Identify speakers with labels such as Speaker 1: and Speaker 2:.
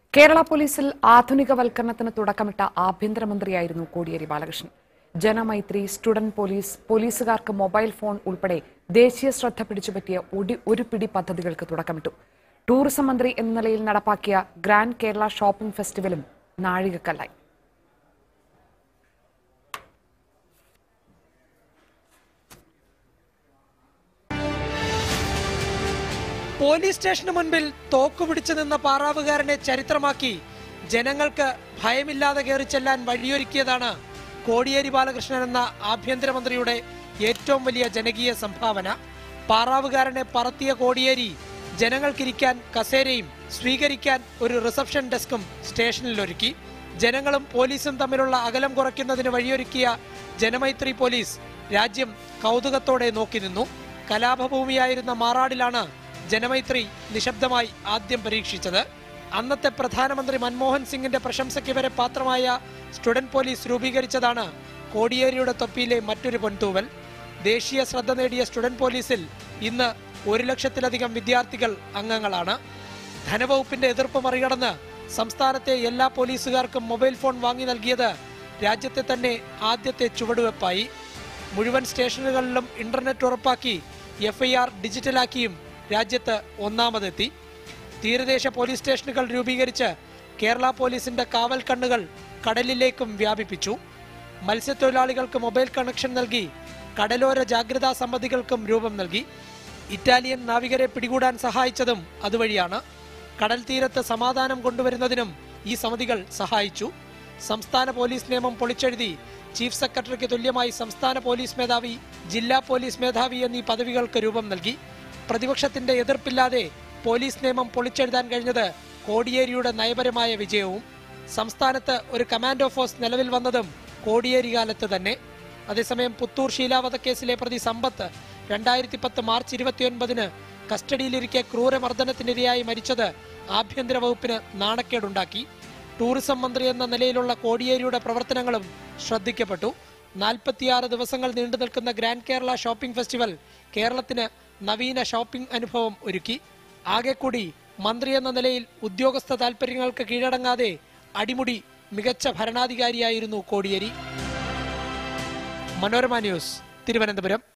Speaker 1: കേരള പോലീസിൽ ആധുനികവൽക്കരണത്തിന് തുടക്കമിട്ട ആഭ്യന്തരമന്ത്രിയായിരുന്നു കോടിയേരി ബാലകൃഷ്ണൻ ജനമൈത്രി സ്റ്റുഡന്റ് പോലീസ് പോലീസുകാർക്ക് മൊബൈൽ ഫോൺ ഉൾപ്പെടെ ദേശീയ ശ്രദ്ധ പിടിച്ചുപറ്റിയ ഒടി- ഒരു പിടി പദ്ധതികൾക്ക് തുടക്കമിട്ടു ടൂറിസം മന്ത്രി എന്ന നിലയിൽ നടപ്പാക്കിയ ഗ്രാൻഡ് കേരള ഷോപ്പിംഗ് ഫെസ്റ്റിവലും നാഴികക്കല്ലായി
Speaker 2: പോലീസ് സ്റ്റേഷന് മുൻപിൽ തോക്കുപിടിച്ചു നിന്ന പാറാവുകാരനെ ചരിത്രമാക്കി ജനങ്ങൾക്ക് ഭയമില്ലാതെ കയറി ചെല്ലാൻ വഴിയൊരുക്കിയതാണ് കോടിയേരി ബാലകൃഷ്ണൻ എന്ന ആഭ്യന്തരമന്ത്രിയുടെ ഏറ്റവും വലിയ ജനകീയ സംഭാവന പാറാവുകാരനെ പറത്തിയ കോടിയേരി ജനങ്ങൾക്കിരിക്കാൻ കസേരയും സ്വീകരിക്കാൻ ഒരു റിസപ്ഷൻ ഡെസ്കും സ്റ്റേഷനിലൊരുക്കി ജനങ്ങളും പോലീസും തമ്മിലുള്ള അകലം കുറയ്ക്കുന്നതിന് വഴിയൊരുക്കിയ ജനമൈത്രി പോലീസ് രാജ്യം കൗതുകത്തോടെ നോക്കി നിന്നു കലാപഭൂമിയായിരുന്ന മാറാടിലാണ് ജനമൈത്രി നിശബ്ദമായി ആദ്യം പരീക്ഷിച്ചത് അന്നത്തെ പ്രധാനമന്ത്രി മൻമോഹൻ സിംഗിന്റെ പ്രശംസയ്ക്ക് വരെ പാത്രമായ സ്റ്റുഡന്റ് പോലീസ് രൂപീകരിച്ചതാണ് കോടിയേരിയുടെ തൊപ്പിയിലെ മറ്റൊരു പൊൻതൂവൽ ദേശീയ ശ്രദ്ധ നേടിയ സ്റ്റുഡന്റ് പോലീസിൽ ഇന്ന് ഒരു ലക്ഷത്തിലധികം വിദ്യാർത്ഥികൾ അംഗങ്ങളാണ് ധനവകുപ്പിന്റെ എതിർപ്പ് മറികടന്ന് സംസ്ഥാനത്തെ എല്ലാ പോലീസുകാർക്കും മൊബൈൽ ഫോൺ വാങ്ങി നൽകിയത് രാജ്യത്തെ തന്നെ ആദ്യത്തെ ചുവടുവെപ്പായി മുഴുവൻ സ്റ്റേഷനുകളിലും ഇന്റർനെറ്റ് ഉറപ്പാക്കി എഫ്ഐആർ ഡിജിറ്റലാക്കിയും രാജ്യത്ത് ഒന്നാമതെത്തി തീരദേശ പോലീസ് സ്റ്റേഷനുകൾ രൂപീകരിച്ച് കേരള പോലീസിന്റെ കാവൽ കണ്ണുകൾ കടലിലേക്കും വ്യാപിപ്പിച്ചു മത്സ്യത്തൊഴിലാളികൾക്ക് മൊബൈൽ കണക്ഷൻ നൽകി കടലോര ജാഗ്രതാ സമിതികൾക്കും രൂപം നൽകി ഇറ്റാലിയൻ നാവികരെ പിടികൂടാൻ സഹായിച്ചതും അതുവഴിയാണ് കടൽ തീരത്ത് സമാധാനം കൊണ്ടുവരുന്നതിനും ഈ സമിതികൾ സഹായിച്ചു സംസ്ഥാന പോലീസ് നിയമം പൊളിച്ചെഴുതി ചീഫ് സെക്രട്ടറിക്ക് തുല്യമായി സംസ്ഥാന പോലീസ് മേധാവി ജില്ലാ പോലീസ് മേധാവി എന്നീ പദവികൾക്ക് രൂപം നൽകി പ്രതിപക്ഷത്തിന്റെ എതിർപ്പില്ലാതെ പോലീസ് നിയമം പൊളിച്ചെഴുതാൻ കഴിഞ്ഞത് കോടിയേരിയുടെ നയപരമായ വിജയവും സംസ്ഥാനത്ത് ഒരു കമാൻഡോ ഫോഴ്സ് നിലവിൽ വന്നതും കോടിയേരി കാലത്ത് തന്നെ അതേസമയം പുത്തൂർ ശീലാവധക്കേസിലെ പ്രതി സമ്പത്ത് രണ്ടായിരത്തി പത്ത് മാർച്ച് ഇരുപത്തിയൊൻപതിന് കസ്റ്റഡിയിലിരിക്കെ ക്രൂരമർദ്ദനത്തിനിരയായി മരിച്ചത് ആഭ്യന്തര വകുപ്പിന് നാണക്കേടുണ്ടാക്കി ടൂറിസം മന്ത്രി എന്ന നിലയിലുള്ള കോടിയേരിയുടെ പ്രവർത്തനങ്ങളും ശ്രദ്ധിക്കപ്പെട്ടു നാൽപ്പത്തിയാറ് ദിവസങ്ങൾ നീണ്ടു നിൽക്കുന്ന ഗ്രാൻഡ് കേരള ഷോപ്പിംഗ് ഫെസ്റ്റിവൽ കേരളത്തിന് നവീന ഷോപ്പിംഗ് അനുഭവം ഒരുക്കി ആകെ കൂടി മന്ത്രി എന്ന നിലയിൽ ഉദ്യോഗസ്ഥ താൽപര്യങ്ങൾക്ക് കീഴടങ്ങാതെ അടിമുടി മികച്ച ഭരണാധികാരിയായിരുന്നു കോടിയേരി മനോരമ ന്യൂസ് തിരുവനന്തപുരം